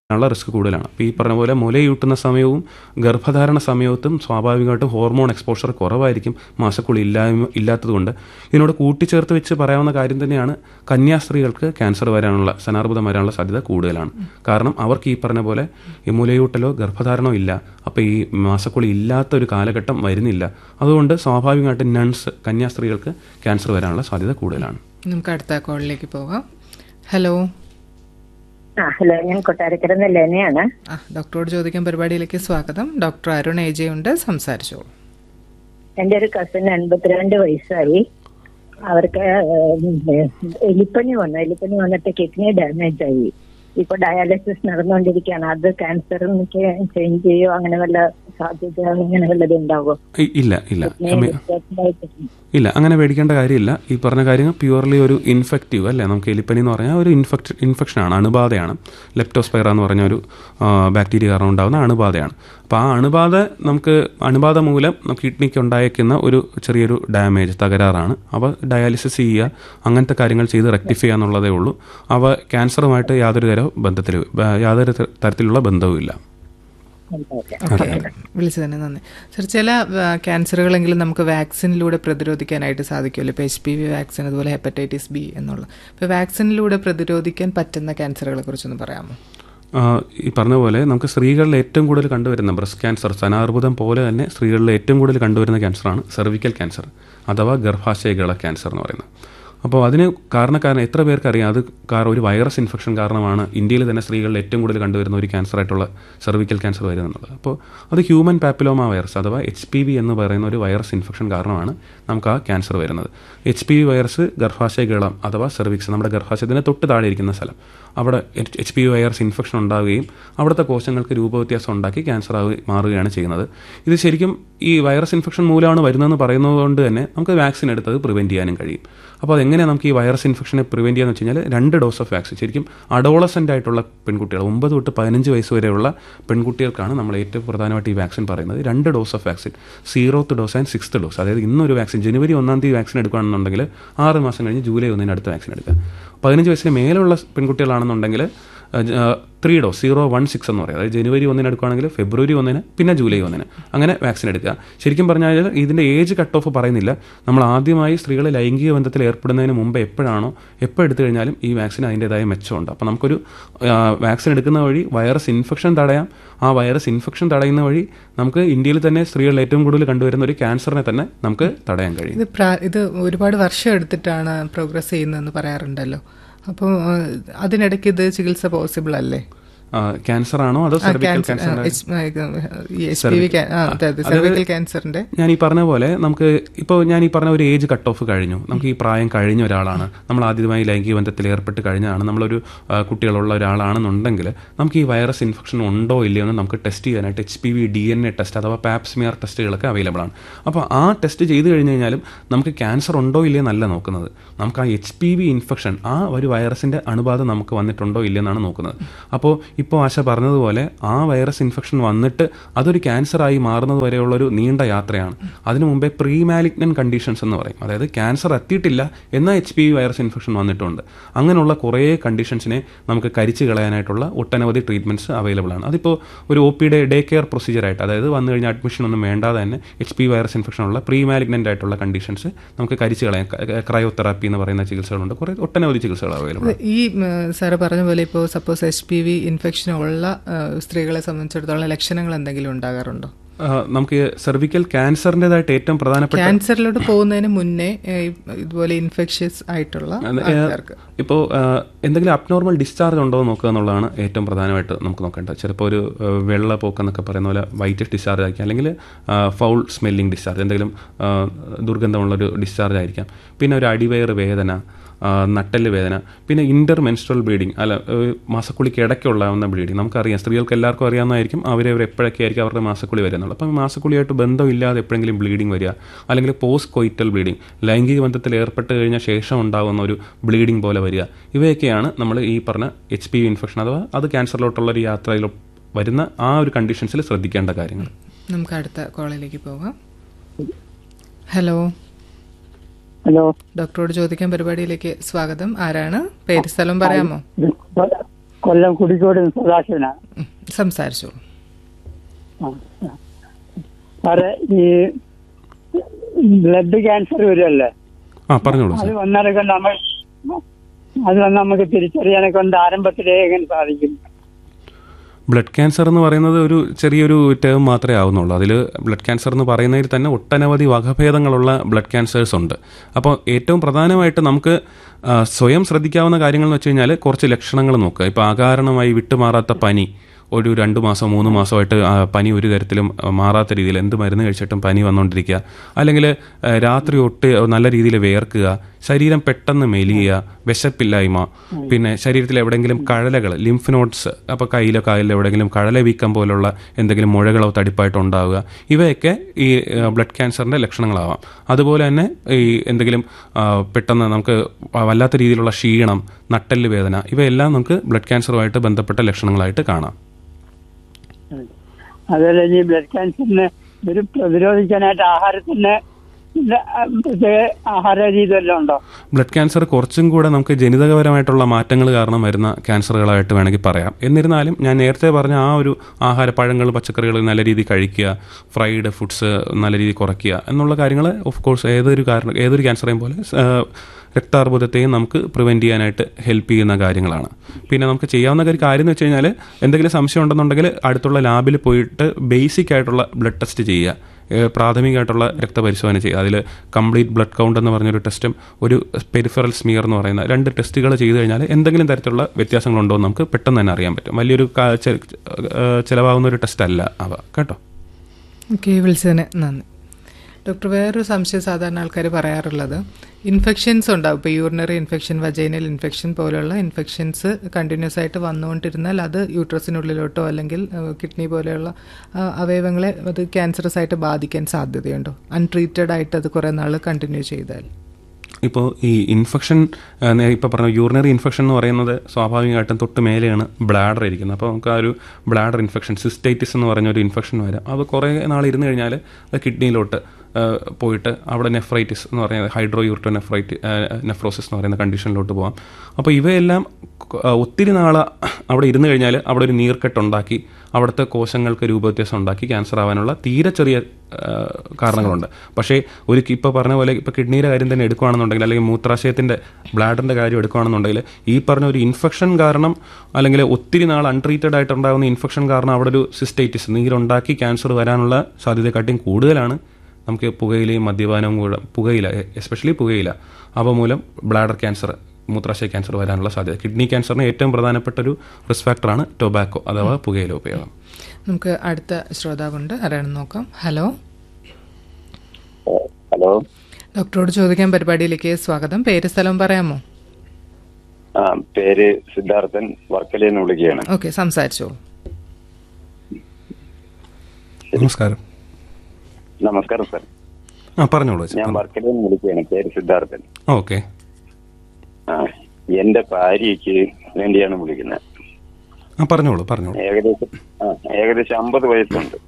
ഉള്ള റിസ്ക് കൂടുതലാണ് അപ്പോൾ ഈ പറഞ്ഞ പോലെ മുലയൂട്ടുന്ന സമയവും ഗർഭധാരണ സമയത്തും സ്വാഭാവികമായിട്ടും ഹോർമോൺ എക്സ്പോഷർ കുറവായിരിക്കും മാസക്കുളി ഇല്ലായ്മ ഇല്ലാത്തതുകൊണ്ട് ഇതിനോട് കൂട്ടിച്ചേർത്ത് വെച്ച് പറയാവുന്ന കാര്യം തന്നെയാണ് കന്യാസ്ത്രീകൾക്ക് ക്യാൻസർ വരാനുള്ള സനാർബുദം വരാനുള്ള സാധ്യത കൂടുതലാണ് കാരണം അവർക്ക് ഈ പറഞ്ഞ പോലെ ഈ മുലയൂട്ടലോ ഗർഭധാരണമോ ഇല്ല അപ്പോൾ ഈ മാസക്കുളി ഇല്ലാത്ത ഒരു കാലഘട്ടം വരുന്നില്ല അതുകൊണ്ട് സ്വാഭാവികമായിട്ടും നൺസ് കന്യാസ്ത്രീകൾക്ക് ക്യാൻസർ വരാനുള്ള സാധ്യത കൂടുതലാണ് നമുക്ക് അടുത്ത കോളിലേക്ക് പോകാം ഹലോ ആ ഹലോ ഞാൻ കൊട്ടാരക്കര നെല്ലേനയാണ് ആ ഡോക്ടറോട് ചോദിക്കാൻ പരിപാടിയിലേക്ക് സ്വാഗതം ഡോക്ടർ അരുൺ ഏജയുണ്ട് സംസാരിച്ചോളൂ എൻ്റെ ഒരു കസിൻ എൺപത്തിരണ്ട് വയസ്സായി അവർക്ക് ഏഹ്, എലിപ്പനി വന്നു എലിപ്പനി വന്നിട്ട് കിഡ്നി ഡാമേജ് ആയി ഇപ്പൊ ഡയാലിസിസ് നടന്നുകൊണ്ടിരിക്കുകയാണ് അത് ക്യാൻസറിനൊക്കെ ചേഞ്ച് ചെയ്യോ അങ്ങനെ വല്ല സാധ്യത അങ്ങനെ വല്ലത് ഉണ്ടാവോ ഇ- ഇല്ല ഇല്ല കിഡ്നി അമ്മ- ഡിസ്ട്രാക്ഷൻ ആയിട്ട് ഇല്ല അങ്ങനെ പേടിക്കേണ്ട കാര്യമില്ല ഈ പറഞ്ഞ കാര്യങ്ങൾ പ്യുവർലി ഒരു ഇൻഫെക്റ്റീവ് അല്ലേ നമുക്ക് എലിപ്പനി എന്ന് പറഞ്ഞാൽ ഒരു ഇൻഫെക്ട് ഇൻഫെക്ഷനാണ് അണുബാധയാണ് ലെപ്റ്റോസ്പൈറ എന്ന് പറഞ്ഞ ഒരു ആ, ബാക്ടീരിയ കാരണം ഉണ്ടാകുന്ന അണുബാധയാണ് അപ്പോൾ ആ അണുബാധ നമുക്ക് അണുബാധ മൂലം നമുക്ക് കിഡ്നിക്ക് ഉണ്ടായേക്കുന്ന ഒരു ചെറിയൊരു ഡാമേജ് തകരാറാണ് അവ ഡയാലിസിസ് ചെയ്യുക അങ്ങനത്തെ കാര്യങ്ങൾ ചെയ്ത് റെക്ടിഫൈ ചെയ്യുക എന്നുള്ളതേ ഉള്ളൂ അവ ക്യാൻസറുമായിട്ട് യാതൊരു തര ബന്ധത്തിൽ യാതൊരു ത- തരത്തിലുള്ള ബന്ധവുമില്ല ഓക്കെ വിളിച്ചതിന് നന്ദി സർ ചില ആ, ക്യാൻസറുകളെങ്കിലും നമുക്ക് വാക്സിനിലൂടെ പ്രതിരോധിക്കാനായിട്ട് സാധിക്കുമല്ലോ ഇപ്പോൾ എച്ച് പി വി വാക്സിൻ അതുപോലെ ഹെപ്പറ്റൈറ്റിസ് ബി എന്നുള്ള ഇപ്പോൾ വാക്സിനിലൂടെ പ്രതിരോധിക്കാൻ പറ്റുന്ന ക്യാൻസറുകളെ കുറിച്ചൊന്ന് പറയാമോ ആ, ഈ പറഞ്ഞ പോലെ നമുക്ക് സ്ത്രീകളിൽ ഏറ്റവും കൂടുതൽ കണ്ടുവരുന്ന ബ്രസ്റ്റ് ക്യാൻസർ സ്തനാർബുദം പോലെ തന്നെ സ്ത്രീകളിൽ ഏറ്റവും കൂടുതൽ കണ്ടുവരുന്ന ക്യാൻസറാണ് സെർവിക്കൽ ക്യാൻസർ അഥവാ ഗർഭാശയകള ക്യാൻസർ എന്ന് പറയുന്നത് അപ്പോൾ അതിന് കാരണക്കാരൻ എത്ര പേർക്ക് അറിയാം അത് കാരണം ഒരു വൈറസ് ഇൻഫെക്ഷൻ കാരണമാണ് ഇന്ത്യയിൽ തന്നെ സ്ത്രീകളിൽ ഏറ്റവും കൂടുതൽ കണ്ടുവരുന്ന ഒരു ക്യാൻസർ ആയിട്ടുള്ള സെർവിക്കൽ ക്യാൻസർ വരുന്നുള്ളത് അപ്പോൾ അത് ഹ്യൂമൻ പാപ്പിലോമ വൈറസ് അഥവാ എച്ച് പി വി എന്ന് പറയുന്ന ഒരു വൈറസ് ഇൻഫെക്ഷൻ കാരണമാണ് നമുക്ക് ആ ക്യാൻസർ വരുന്നത് എച്ച് പി വി വൈറസ് ഗർഭാശയകളം അഥവാ സെർവിക്സ് നമ്മുടെ ഗർഭാശയത്തിന് തൊട്ട് താഴെ ഇരിക്കുന്ന സ്ഥലം അവിടെ H P V virus infection ഉണ്ടാവുകയും അവിടുത്തെ കോശങ്ങൾക്ക് രൂപവ്യത്യാസം ഉണ്ടാക്കി ക്യാൻസർ ആയി മാറുകയാണ് ചെയ്യുന്നത് ഇത് ശരിക്കും ഈ വൈറസ് ഇൻഫെക്ഷൻ മൂലമാണ് വരുന്നതെന്ന് പറയുന്നത് കൊണ്ട് തന്നെ നമുക്ക് വാക്സിൻ എടുത്തത് പ്രിവെൻറ്റ് ചെയ്യാനും കഴിയും അപ്പോൾ അതെങ്ങനെയാണ് നമുക്ക് ഈ വൈറസ് ഇൻഫെക്ഷനെ പ്രിവെൻറ്റ് ചെയ്യാന്ന് വെച്ച് കഴിഞ്ഞാൽ രണ്ട് ഡോസ് ഓഫ് വാക്സിൻ ശരിക്കും അഡോളസെൻ്റ് ആയിട്ടുള്ള പെൺകുട്ടികൾ ഒമ്പത് തൊട്ട് പതിനഞ്ച് വയസ്സ് വരെയുള്ള പെൺകുട്ടികൾക്കാണ് നമ്മൾ ഏറ്റവും പ്രധാനമായിട്ട് ഈ വാക്സിൻ പറയുന്നത് രണ്ട് dose of vaccine zeroth dose and sixth dose അതായത് ഇന്നൊരു വാക്സിൻ ജനുവരി ഒന്നാം തീയതി വാക്സിൻ എടുക്കുകയാണെന്നുണ്ടെങ്കിൽ ആറ് മാസം കഴിഞ്ഞ് ജൂലൈ ഒന്നിന് അടുത്ത വാക്സിൻ എടുക്കുക പതിനഞ്ച് വയസ്സിന് മേലുള്ള പെൺകുട്ടികളാണെന്നുണ്ടെങ്കിൽ three dose zero one six എന്ന് പറയും അതായത് ജനുവരി ഒന്നിന് എടുക്കുകയാണെങ്കിൽ ഫെബ്രുവരി ഒന്നിന് പിന്നെ ജൂലൈ ഒന്നിന് അങ്ങനെ വാക്സിൻ എടുക്കുക ശരിക്കും പറഞ്ഞാൽ ഇതിൻ്റെ ഏജ് കട്ട് ഓഫ് പറയുന്നില്ല നമ്മൾ ആദ്യമായി സ്ത്രീകൾ ലൈംഗിക ബന്ധത്തിൽ ഏർപ്പെടുന്നതിന് മുമ്പ് എപ്പോഴാണോ എപ്പോൾ എടുത്തു കഴിഞ്ഞാലും ഈ വാക്സിൻ അതിൻ്റെതായ മെച്ചമുണ്ട് അപ്പോൾ നമുക്കൊരു ആ, വാക്സിൻ എടുക്കുന്ന വഴി വൈറസ് ഇൻഫെക്ഷൻ തടയാം ആ വൈറസ് ഇൻഫെക്ഷൻ തടയുന്ന വഴി നമുക്ക് ഇന്ത്യയിൽ തന്നെ സ്ത്രീകളിൽ ഏറ്റവും കൂടുതൽ കണ്ടുവരുന്ന ഒരു ക്യാൻസറിനെ തന്നെ നമുക്ക് തടയാൻ കഴിയും ഇത് പ്രാ- ഇത് ഒരുപാട് വർഷം എടുത്തിട്ടാണ് പ്രോഗ്രസ് ചെയ്യുന്നതെന്ന് പറയാറുണ്ടല്ലോ അപ്പോൾ ആ, അതിനിടയ്ക്ക് ഇത് ചികിത്സ പോസിബിൾ അല്ലേ ക്യാൻസർ ആണോ അതോ സെർവിക്കൽ ക്യാൻസർ സെർവിക്കൽ ക്യാൻസറിന്റെ ഞാൻ ഈ പറഞ്ഞ പോലെ നമുക്ക് ഇപ്പോൾ ഞാൻ ഈ പറഞ്ഞ ഒരു ഏജ് കട്ട് ഓഫ് കഴിഞ്ഞു നമുക്ക് ഈ പ്രായം കഴിഞ്ഞ ഒരാളാണ് നമ്മൾ ആദ്യമായി ലൈംഗിക ബന്ധത്തിൽ ഏർപ്പെട്ട് കഴിഞ്ഞാണ് നമ്മളൊരു ആ, കുട്ടികളുള്ള ഒരാളാണെന്നുണ്ടെങ്കിൽ നമുക്ക് ഈ വൈറസ് ഇൻഫെക്ഷൻ ഉണ്ടോ ഇല്ലയോ എന്ന് നമുക്ക് ടെസ്റ്റ് ചെയ്യാനായിട്ട് H P V D N A test അഥവാ പാപ്സ്മിയർ ടെസ്റ്റുകളൊക്കെ അവൈലബിൾ ആണ് അപ്പോൾ ആ ടെസ്റ്റ് ചെയ്ത് കഴിഞ്ഞ് കഴിഞ്ഞാലും നമുക്ക് ക്യാൻസർ ഉണ്ടോ ഇല്ലയോ എന്നല്ല നോക്കുന്നത് നമുക്ക് ആ എച്ച് പി വി ഇൻഫെക്ഷൻ ആ ഒരു വൈറസിൻ്റെ അണുബാധ നമുക്ക് വന്നിട്ടുണ്ടോ ഇല്ലയെന്നാണ് നോക്കുന്നത് അപ്പോൾ ഇപ്പോൾ ആശ പറഞ്ഞതുപോലെ ആ വൈറസ് ഇൻഫെക്ഷൻ വന്നിട്ട് അതൊരു ക്യാൻസറായി മാറുന്നത് വരെയുള്ളൊരു നീണ്ട യാത്രയാണ് അതിനു മുമ്പേ പ്രീ മാലിഗ്നൻ കണ്ടീഷൻസ് എന്ന് പറയും അതായത് ക്യാൻസർ എത്തിയിട്ടില്ല എന്നാൽ H P V virus infection വന്നിട്ടുണ്ട് അങ്ങനെയുള്ള കുറേ കണ്ടീഷൻസിനെ നമുക്ക് കരിച്ചു കളയാനായിട്ടുള്ള ഒട്ടനവധി ട്രീറ്റ്മെൻറ്റ്സ് അവൈലബിൾ ആണ് അതിപ്പോൾ ഒരു ഒ പിയുടെ ഡേ കെയർ പ്രൊസീജിയറായിട്ട് അതായത് വന്നു കഴിഞ്ഞാൽ അഡ്മിഷൻ ഒന്നും വേണ്ടാതെ തന്നെ എച്ച് പി വൈറസ് ഇൻഫെക്ഷൻ ഉള്ള പ്രീ മാലിഗ്നൻ്റ് ആയിട്ടുള്ള കണ്ടീഷൻസ് നമുക്ക് കരിച്ചു കളയാൻ ക്രയോതെറാപ്പി എന്ന് പറയുന്ന ചികിത്സകളുണ്ട് കുറേ ഒട്ടനവധി ചികിത്സകൾ അവൈലബിൾ ആണ് ഈ സാറ് പറഞ്ഞ പോലെ ഇപ്പോൾ suppose H P V infection ഉള്ള ആ, സ്ത്രീകളെ സംബന്ധിച്ചിടത്തോളം ലക്ഷണങ്ങൾ എന്തെങ്കിലും ഉണ്ടാകാറുണ്ടോ ആ, നമുക്ക് സെർവിക്കൽ ക്യാൻസറിൻ്റെതായിട്ട് ഏറ്റവും പ്രധാനപ്പെട്ട ക്യാൻസറിലോട്ട് പോകുന്നതിന് മുന്നേ ഏ, ഇതുപോലെ ഇൻഫെക്ഷ്യസ് ആയിട്ടുള്ള ആൾക്കാർക്ക് ഇപ്പോൾ എന്തെങ്കിലും അബ്നോർമൽ ഡിസ്ചാർജ് ഉണ്ടോ എന്ന് നോക്കുക എന്നുള്ളതാണ് ഏറ്റവും പ്രധാനമായിട്ട് നമുക്ക് നോക്കേണ്ടത് ചിലപ്പോൾ ഒരു ആ, വെള്ളപ്പോക്ക് എന്നൊക്കെ പറയുന്ന പോലെ വൈറ്റ് ഡിസ്ചാർജ് ആയിരിക്കാം അല്ലെങ്കിൽ ഫൗൾ സ്മെല്ലിംഗ് ഡിസ്ചാർജ് എന്തെങ്കിലും ആ, ദുർഗന്ധമുള്ളൊരു ഡിസ്ചാർജ് ആയിരിക്കാം പിന്നെ ഒരു അടിവയറ് വേദന ആ, നട്ടെല്ല് വേദന പിന്നെ ഇന്റർ മെൻസ്ട്രൽ ബ്ലീഡിങ് അല്ല ഏഹ്, മാസക്കുളിക്ക് ഇടയ്ക്കുള്ളാവുന്ന ബ്ലീഡിങ് നമുക്കറിയാം സ്ത്രീകൾക്ക് എല്ലാവർക്കും അറിയാവുന്നതായിരിക്കും അവരവർ എപ്പോഴൊക്കെ ആയിരിക്കും അവരുടെ മാസക്കുളി വരുന്നുള്ളത് അപ്പം മാസക്കുളിയായിട്ട് ബന്ധമില്ലാതെ എപ്പോഴെങ്കിലും ബ്ലീഡിങ് വരിക അല്ലെങ്കിൽ പോസ്റ്റ് കൊയിറ്റൽ ബ്ലീഡിങ് ലൈംഗിക ബന്ധത്തിൽ ഏർപ്പെട്ട് കഴിഞ്ഞ ശേഷം ഉണ്ടാകുന്ന ഒരു ബ്ലീഡിങ് പോലെ വരിക ഇവയൊക്കെയാണ് നമ്മൾ ഈ പറഞ്ഞ എച്ച് പി വി ഇൻഫെക്ഷൻ അഥവാ അത് ക്യാൻസറിലോട്ടുള്ള ഒരു യാത്രയിൽ വരുന്ന ആ ഒരു കണ്ടീഷൻസിൽ ശ്രദ്ധിക്കേണ്ട കാര്യങ്ങൾ നമുക്ക് അടുത്ത കോളിലേക്ക് പോകാം ഹലോ ഹലോ ഡോക്ടറോട് ചോദിക്കാൻ പരിപാടിയിലേക്ക് സ്വാഗതം ആരാണ് പേര് സ്ഥലം പറയാമോ കൊല്ലം കുടിക്കോട് സദാശിവനാണ് ഉം, സംസാരിച്ചോളൂ ആ, ആ. സാറേ ഈ ബ്ലഡ് ക്യാൻസർ വരുമല്ലേ ആ പറഞ്ഞോളൂ അത് സാർ വന്നാലെ കൊണ്ട് നമ്മൾ അത് വന്ന് നമുക്ക് തിരിച്ചറിയാനെ കൊണ്ട് ആരംഭത്തിലേ എങ്ങനെ സാധിക്കും ബ്ലഡ് ക്യാൻസർ എന്ന് പറയുന്നത് ഒരു ചെറിയൊരു ടേം മാത്രമേ ആവുന്നുള്ളൂ അതിൽ ബ്ലഡ് ക്യാൻസർ എന്ന് പറയുന്നതിൽ തന്നെ ഒട്ടനവധി വകഭേദങ്ങളുള്ള ബ്ലഡ് ക്യാൻസേഴ്സ് ഉണ്ട് അപ്പോൾ ഏറ്റവും പ്രധാനമായിട്ട് നമുക്ക് ആ, സ്വയം ശ്രദ്ധിക്കാവുന്ന കാര്യങ്ങൾ എന്ന് വെച്ച് കഴിഞ്ഞാൽ കുറച്ച് ലക്ഷണങ്ങൾ നോക്കുക ഇപ്പോൾ അകാരണമായി വിട്ടുമാറാത്ത പനി ഒരു രണ്ട് മാസം മൂന്ന് മാസമായിട്ട് ആ പനി ഒരു തരത്തിലും ആ, മാറാത്ത രീതിയിൽ എന്ത് മരുന്ന് കഴിച്ചിട്ടും പനി വന്നുകൊണ്ടിരിക്കുക അല്ലെങ്കിൽ ആ, രാത്രി ഒട്ട് നല്ല രീതിയിൽ വേർക്കുക ശരീരം പെട്ടെന്ന് മെലിയുക വിശപ്പില്ലായ്മ പിന്നെ ശരീരത്തിൽ എവിടെയെങ്കിലും കഴലകൾ ലിംഫ് നോട്ട്സ് അപ്പോൾ കയ്യിലോ കാലിലോ എവിടെയെങ്കിലും കഴല വീക്കം പോലുള്ള എന്തെങ്കിലും മുഴകളോ തടിപ്പായിട്ടോ ഉണ്ടാവുക ഇവയൊക്കെ ഈ ബ്ലഡ് ക്യാൻസറിൻ്റെ ലക്ഷണങ്ങളാവാം അതുപോലെ തന്നെ ഈ എന്തെങ്കിലും ആ, പെട്ടെന്ന് നമുക്ക് വല്ലാത്ത രീതിയിലുള്ള ക്ഷീണം നട്ടെല്ല് വേദന ഇവയെല്ലാം നമുക്ക് ബ്ലഡ് ക്യാൻസറുമായിട്ട് ബന്ധപ്പെട്ട ലക്ഷണങ്ങളായിട്ട് കാണാം അതുപോലെ ഈ ബ്ലഡ് ക്യാൻസറിന് ഒരു പ്രതിരോധിക്കാനായിട്ട് ആഹാരത്തിന് ഇല്ല, ആ, പ്രത്യേക ആഹാര രീതി വല്ലതും ഉണ്ടോ ബ്ലഡ് ക്യാൻസർ കുറച്ചും കൂടെ നമുക്ക് ജനിതകപരമായിട്ടുള്ള മാറ്റങ്ങൾ കാരണം വരുന്ന ക്യാൻസറുകളായിട്ട് വേണമെങ്കിൽ പറയാം എന്നിരുന്നാലും ഞാൻ നേരത്തെ പറഞ്ഞ ആ ഒരു ആഹാര പഴങ്ങൾ പച്ചക്കറികൾ നല്ല രീതിയിൽ കഴിക്കുക ഫ്രൈഡ് ഫുഡ്സ് നല്ല രീതിയിൽ കുറയ്ക്കുക എന്നുള്ള കാര്യങ്ങൾ ഓഫ് കോഴ്സ് ഏതൊരു കാരണം ഏതൊരു ക്യാൻസറേയും പോലെ ആ, രക്താർബുദത്തെയും നമുക്ക് പ്രിവെൻറ്റ് ചെയ്യാനായിട്ട് ഹെൽപ്പ് ചെയ്യുന്ന കാര്യങ്ങളാണ് പിന്നെ നമുക്ക് ചെയ്യാവുന്ന ഒരു കാര്യം എന്ന് വെച്ച് കഴിഞ്ഞാൽ എന്തെങ്കിലും സംശയം ഉണ്ടെന്നുണ്ടെങ്കിൽ അടുത്തുള്ള ലാബിൽ പോയിട്ട് ബേസിക് ആയിട്ടുള്ള ബ്ലഡ് ടെസ്റ്റ് ചെയ്യുക ഏഹ് പ്രാഥമികമായിട്ടുള്ള രക്തപരിശോധന ചെയ്യുക അതിൽ കംപ്ലീറ്റ് ബ്ലഡ് കൗണ്ട് എന്ന് പറഞ്ഞൊരു ടെസ്റ്റും ഒരു പെരിഫറൽ സ്മിയർ എന്ന് പറയുന്ന രണ്ട് ടെസ്റ്റുകൾ ചെയ്തു കഴിഞ്ഞാൽ എന്തെങ്കിലും തരത്തിലുള്ള വ്യത്യാസങ്ങളുണ്ടോ എന്ന് നമുക്ക് പെട്ടെന്ന് തന്നെ അറിയാൻ പറ്റും വലിയൊരു കാ- ചെ- ഏഹ് ചിലവാകുന്ന ഒരു ടെസ്റ്റ് അല്ല അവ കേട്ടോ ഓക്കെ വിളിച്ചതിന് നന്ദി ഡോക്ടർ വേറൊരു സംശയം സാധാരണ ആൾക്കാർ പറയാറുള്ളത് ഇൻഫെക്ഷൻസ് ഉണ്ടാവും ഇപ്പോൾ യൂറിനറി ഇൻഫെക്ഷൻ വജൈനൽ ഇൻഫെക്ഷൻ പോലെയുള്ള ഇൻഫെക്ഷൻസ് കണ്ടിന്യൂസ് ആയിട്ട് വന്നുകൊണ്ടിരുന്നാൽ അത് യൂട്രസിനുള്ളിലോട്ടോ അല്ലെങ്കിൽ കിഡ്നി പോലെയുള്ള ആ, അവയവങ്ങളെ അത് ക്യാൻസറസ് ആയിട്ട് ബാധിക്കാൻ സാധ്യതയുണ്ടോ അൺട്രീറ്റഡ് ആയിട്ട് അത് കുറേ നാൾ കണ്ടിന്യൂ ചെയ്താൽ ഇപ്പോൾ ഈ ഇൻഫെക്ഷൻ ഇപ്പോൾ പറഞ്ഞ യൂറിനറി ഇൻഫെക്ഷൻ എന്ന് പറയുന്നത് സ്വാഭാവികമായിട്ടും തൊട്ട് മേലെയാണ് ബ്ലാഡർ ഇരിക്കുന്നത് അപ്പോൾ നമുക്ക് ആ ഒരു ബ്ലാഡർ ഇൻഫെക്ഷൻ സിസ്റ്റൈറ്റിസ് എന്ന് പറഞ്ഞ ഒരു ഇൻഫെക്ഷൻ വരാം അത് കുറേ നാൾ ഇരുന്ന് കഴിഞ്ഞാൽ അത് കിഡ്നിയിലോട്ട് ആ, പോയിട്ട് അവിടെ നെഫ്രൈറ്റിസ് എന്ന് പറയുന്നത് ഹൈഡ്രോ യൂറിറ്റോ നെഫ്രൈറ്റി നെഫ്രോസിസ് എന്ന് പറയുന്ന കണ്ടീഷനിലോട്ട് പോകാം അപ്പോൾ ഇവയെല്ലാം ആ, ഒത്തിരി നാൾ അവിടെ ഇരുന്ന് കഴിഞ്ഞാൽ അവിടെ ഒരു നീർക്കെട്ടുണ്ടാക്കി അവിടുത്തെ കോശങ്ങൾക്ക് രൂപവ്യത്യാസം ഉണ്ടാക്കി ക്യാൻസർ ആവാനുള്ള തീരെ ചെറിയ ആ, കാരണങ്ങളുണ്ട് പക്ഷേ ഒരു ഇപ്പോൾ പറഞ്ഞ പോലെ ഇപ്പോൾ കിഡ്നിയുടെ കാര്യം തന്നെ എടുക്കുകയാണെന്നുണ്ടെങ്കിൽ അല്ലെങ്കിൽ മൂത്രാശയത്തിൻ്റെ ബ്ലാഡറിൻ്റെ കാര്യം എടുക്കുകയാണെന്നുണ്ടെങ്കിൽ ഈ പറഞ്ഞ ഒരു ഇൻഫെക്ഷൻ കാരണം അല്ലെങ്കിൽ ഒത്തിരി നാൾ അൺട്രീറ്റഡ് ആയിട്ടുണ്ടാകുന്ന ഇൻഫെക്ഷൻ കാരണം അവിടെ ഒരു സിസ്റ്റൈറ്റിസ് നീരുണ്ടാക്കി ക്യാൻസർ വരാനുള്ള സാധ്യതയെക്കാട്ടിയും കൂടുതലാണ് നമുക്ക് പുകയിലയും മദ്യപാനവും കൂടെ പുകയില എസ്പെഷ്യലി പുകയില അവ മൂലം ബ്ലാഡർ ക്യാൻസർ മൂത്രാശയ ക്യാൻസർ വരാനുള്ള സാധ്യത കിഡ്നി ക്യാൻസറിന് ഏറ്റവും പ്രധാനപ്പെട്ട ഒരു റിസ്ക് ഫാക്ടറാണ് ടൊബാക്കോ അഥവാ പുകയില ഉപയോഗം നമുക്ക് അടുത്ത ശ്രോതാവുണ്ട് ആരാണെന്ന് നോക്കാം ഹലോ ഹലോ ഡോക്ടറോട് ചോദിക്കാൻ പരിപാടിയിലേക്ക് സ്വാഗതം പേര് സ്ഥലം പറയാമോ ആ പേര് സിദ്ധാർത്ഥൻ വർക്കലയിൽ നിന്ന് വിളിക്കുകയാണ് ഓക്കെ സംസാരിച്ചോളൂ നമസ്കാരം നമസ്കാരം സർ ആ പറഞ്ഞോളൂ ഞാൻ വർക്കലയിൽ നിന്ന് വിളിക്കുകയാണ് പേര് സിദ്ധാർത്ഥൻ ഓക്കെ ആ എന്റെ ഭാര്യയ്ക്ക് വേണ്ടിയാണ് വിളിക്കുന്നത് ആ പറഞ്ഞോളൂ പറഞ്ഞോളൂ ഏകദേശം ആ ഏകദേശം അമ്പത് വയസ്സുണ്ട്